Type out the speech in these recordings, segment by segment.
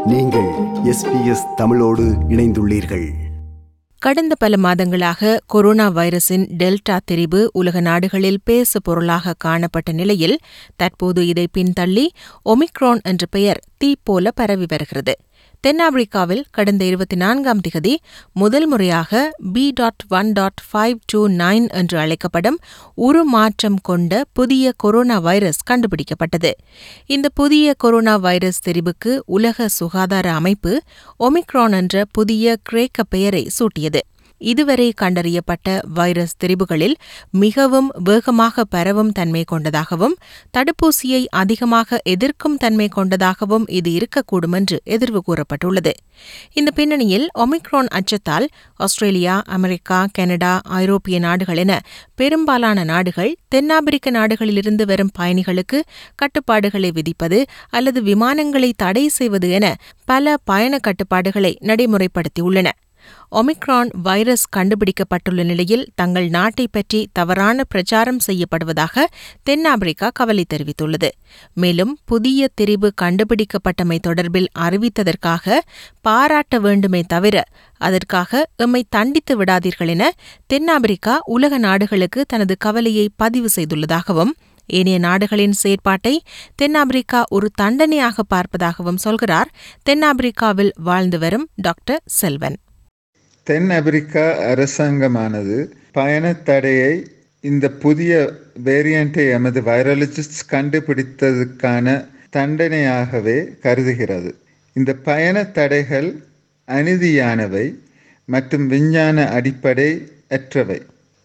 நீங்கள் எஸ்பிஎஸ் தமிழோடு இணைந்துள்ளீர்கள் கடந்த பல மாதங்களாக கொரோனா வைரஸின் டெல்டா திரிபு உலக நாடுகளில் பேசு பொருளாக காணப்பட்ட நிலையில் தற்போது இதை பின்தள்ளி ஒமிக்ரான் என்ற பெயர் தீ போல பரவி வருகிறது தென்னாப்பிரிக்காவில் கடந்த இருபத்தி நான்காம் திகதி முதல் முறையாக B dot one dot five two nine என்று அழைக்கப்படும் உருமாற்றம் கொண்ட புதிய கொரோனா வைரஸ் கண்டுபிடிக்கப்பட்டது இந்த புதிய கொரோனா வைரஸ் தெரிவுக்கு உலக சுகாதார அமைப்பு ஒமிக்ரான் என்ற புதிய கிரேக்க பெயரை சூட்டியது இதுவரை கண்டறியப்பட்ட வைரஸ் திரிபுகளில் மிகவும் வேகமாக பரவும் தன்மை கொண்டதாகவும் தடுப்பூசியை அதிகமாக எதிர்க்கும் தன்மை கொண்டதாகவும் இது இருக்கக்கூடும் என்று எதிர்வு கூறப்பட்டுள்ளது இந்த பின்னணியில் ஒமிக்ரான் அச்சத்தால் ஆஸ்திரேலியா அமெரிக்கா கனடா ஐரோப்பிய நாடுகள் என பெரும்பாலான நாடுகள் தென்னாப்பிரிக்க நாடுகளிலிருந்து வரும் பயணிகளுக்கு கட்டுப்பாடுகளை விதிப்பது அல்லது விமானங்களை தடை செய்வது என பல பயண கட்டுப்பாடுகளை நடைமுறைப்படுத்தியுள்ளன ஒமிக்ரான் வைரஸ் கண்டுபிடிக்கப்பட்டுள்ள நிலையில் தங்கள் நாட்டை பற்றி தவறான பிரச்சாரம் செய்யப்படுவதாக தென்னாப்பிரிக்கா கவலை தெரிவித்துள்ளது மேலும் புதிய திரிவு கண்டுபிடிக்கப்பட்டமை தொடர்பில் அறிவித்ததற்காக பாராட்ட வேண்டுமே தவிர அதற்காக எம்மை தண்டித்து விடாதீர்கள் என தென்னாப்பிரிக்கா உலக நாடுகளுக்கு தனது கவலையை பதிவு செய்துள்ளதாகவும் ஏனைய நாடுகளின் செயற்பாட்டை தென்னாப்பிரிக்கா ஒரு தண்டனையாக பார்ப்பதாகவும் சொல்கிறார் தென்னாப்பிரிக்காவில் வாழ்ந்து வரும் டாக்டர் செல்வன் தென் அமெரிக்கா அரசாங்கமானது பயணத் தடையை இந்த புதிய வேரியண்டை எமது வைரலஜிஸ்ட் கண்டுபிடித்ததுக்கான தண்டனையாகவே கருதுகிறது இந்த பயணத் தடைகள் அநீதியானவை மற்றும் விஞ்ஞான அடிப்படை அற்றவை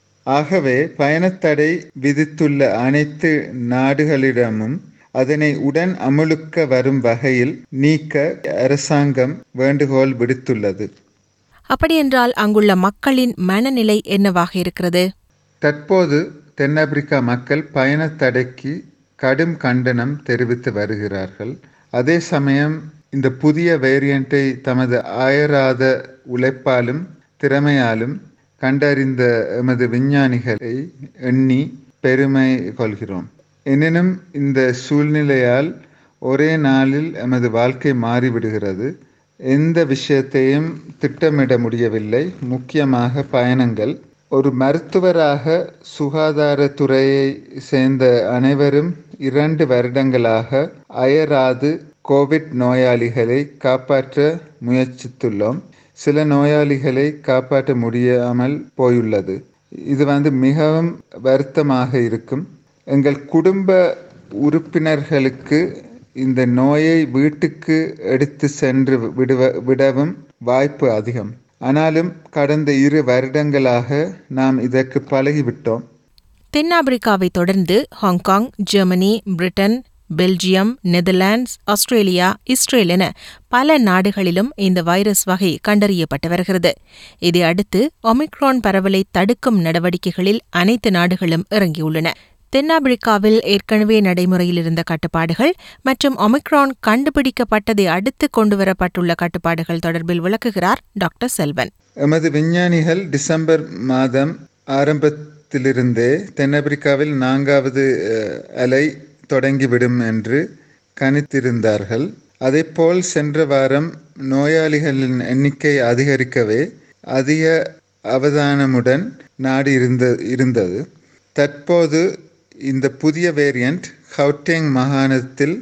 ஆகவே பயணத்தடை விதித்துள்ள அனைத்து நாடுகளிடமும் அதனை உடன் அமுலுக்க வரும் வகையில் நீக்க அரசாங்கம் வேண்டுகோள் விடுத்துள்ளது அப்படியென்றால் அங்குள்ள மக்களின் மனநிலை என்னவாக இருக்கிறது தற்போது தென்னாப்பிரிக்கா மக்கள் பயணத் தடைக்கு கடும் கண்டனம் தெரிவித்து வருகிறார்கள் அதே சமயம் இந்த புதிய வேரியண்டை தமது அயராத உழைப்பாலும் திறமையாலும் கண்டறிந்த எமது விஞ்ஞானிகளை எண்ணி பெருமை கொள்கிறோம் எனினும் இந்த சூழ்நிலையால் ஒரே நாளில் எமது வாழ்க்கை மாறிவிடுகிறது எந்த விஷயத்தையும் திட்டமிட முடியவில்லை முக்கியமாக பயணங்கள் ஒரு மருத்துவராக சுகாதாரத்துறையை சேர்ந்த அனைவரும் இரண்டு வருடங்களாக அயராது கோவிட் நோயாளிகளை காப்பாற்ற முயற்சித்துள்ளோம் சில நோயாளிகளை காப்பாற்ற முடியாமல் போயுள்ளது இது வந்து மிகவும் வருத்தமாக இருக்கும் எங்கள் குடும்ப உறுப்பினர்களுக்கு இந்த நோயை வீட்டுக்கு எடுத்து சென்று விடுவ விடவும் வாய்ப்பு அதிகம் ஆனாலும் கடந்த இரு வருடங்களாக நாம் இதற்கு பழகிவிட்டோம் தென்னாப்பிரிக்காவை தொடர்ந்து Hong Kong Germany Britain Belgium Netherlands Australia Israel என பல நாடுகளிலும் இந்த வைரஸ் வகை கண்டறியப்பட்டு வருகிறது இதை அடுத்து ஒமிக்ரான் பரவலை தடுக்கும் நடவடிக்கைகளில் அனைத்து நாடுகளும் இறங்கியுள்ளன தென்னாப்பிரிக்காவில் ஏற்கனவே நடைமுறையில் இருந்த கட்டுப்பாடுகள் மற்றும் ஒமிக்ரான் கண்டுபிடிக்கப்பட்டதை அடுத்து கொண்டுவரப்பட்டுள்ள கட்டுப்பாடுகள் தொடர்பில் விளக்குகிறார் டாக்டர் செல்வன் எமது விஞ்ஞானிகள் டிசம்பர் மாதம் ஆரம்பத்திலிருந்தே தென்னாப்பிரிக்காவில் நான்காவது அலை தொடங்கிவிடும் என்று கணித்திருந்தார்கள் அதேபோல் சென்ற வாரம் நோயாளிகளின் எண்ணிக்கை அதிகரிக்கவே அதிக அவதானமுடன் நாடு இருந்த இருந்தது தற்போது இந்த புதிய வேரியண்ட் ஹவுட்டேங் மாகாணத்தில்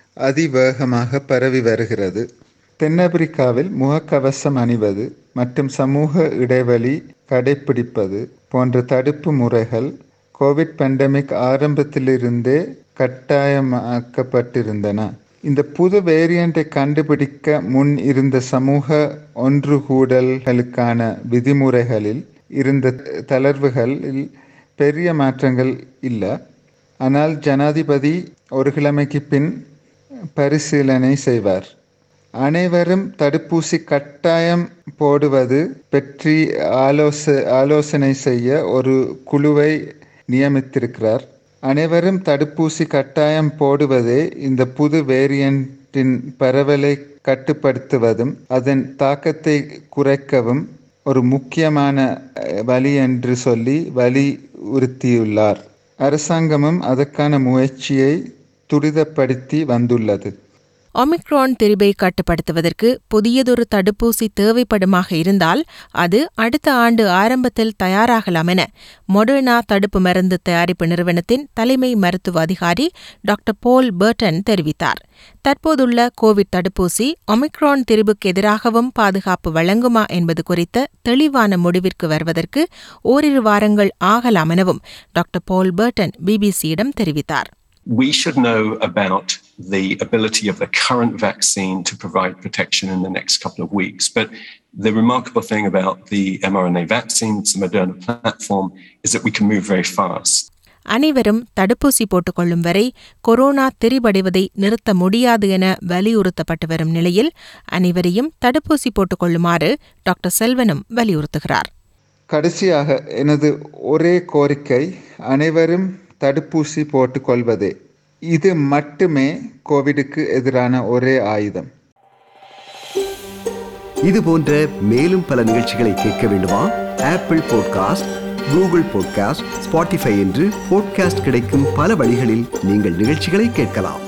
அதிவேகமாக பரவி வருகிறது தென்னாப்பிரிக்காவில் முகக்கவசம் அணிவது மற்றும் சமூக இடைவெளி கடைபிடிப்பது போன்ற தடுப்பு முறைகள் கோவிட் பேண்டமிக் ஆரம்பத்திலிருந்தே கட்டாயமாக்கப்பட்டிருந்தன இந்த புது வேரியண்டை கண்டுபிடிக்க முன் இருந்த சமூக ஒன்றுகூடல்களுக்கான விதிமுறைகளில் இருந்த தளர்வுகளில் பெரிய மாற்றங்கள் இல்லை ஆனால் ஜனாதிபதி ஒரு கிழமைக்கு பின் பரிசீலனை செய்வார் அனைவரும் தடுப்பூசி கட்டாயம் போடுவது பற்றி ஆலோச ஆலோசனை செய்ய ஒரு குழுவை நியமித்திருக்கிறார் அனைவரும் தடுப்பூசி கட்டாயம் போடுவதே இந்த புது வேரியண்டின் பரவலை கட்டுப்படுத்துவதும் அதன் தாக்கத்தை குறைக்கவும் ஒரு முக்கியமான வழி என்று சொல்லி வலியுறுத்தியுள்ளார் அரசாங்கமும் அதற்கான முயற்சியை துரிதப்படுத்தி வந்துள்ளது ஒமிக்ரான் திரிபை கட்டுப்படுத்துவதற்கு புதியதொரு தடுப்பூசி தேவைப்படுமாக இருந்தால் அது அடுத்த ஆண்டு ஆரம்பத்தில் தயாராகலாம் என மொடர்னா தடுப்பு மருந்து தயாரிப்பு நிறுவனத்தின் தலைமை மருத்துவ அதிகாரி டாக்டர் போல் பர்டன் தெரிவித்தார் தற்போதுள்ள கோவிட் தடுப்பூசி ஒமிக்ரான் திரிபுக்கு எதிராகவும் பாதுகாப்பு வழங்குமா என்பது குறித்த தெளிவான முடிவிற்கு வருவதற்கு ஓரிரு வாரங்கள் ஆகலாம் எனவும் டாக்டர் போல் பர்டன் பிபிசியிடம் தெரிவித்தார் we should know about the ability of the current vaccine to provide protection in the next couple of weeks. But the remarkable thing about the mRNA vaccines, the Moderna platform, is that we can move very fast. அனைவரும் தடுப்பூசி போட்டுக்கொள்ளும் வரை corona திரிபடைவதை நிறுத்த முடியாது என வலியுறுத்தப்பட்டு வரும் நிலையில் அனைவரையும் தடுப்பூசி போட்டுக்கொள்ளுமாறு டாக்டர் செல்வனும் வலியுறுத்துகிறார் கடைசியாக எனது ஒரே கோரிக்கை அனைவரும் தடுப்பூசி போட்டுக்கொள்வதே இது மட்டுமே கோவிடுக்கு எதிரான ஒரே ஆயுதம் இது போன்ற மேலும் பல நிகழ்ச்சிகளை கேட்க வேண்டுமா Apple podcast Google podcast Spotify என்று பாட்காஸ்ட் கிடைக்கும் பல வழிகளில் நீங்கள் நிகழ்ச்சிகளை கேட்கலாம்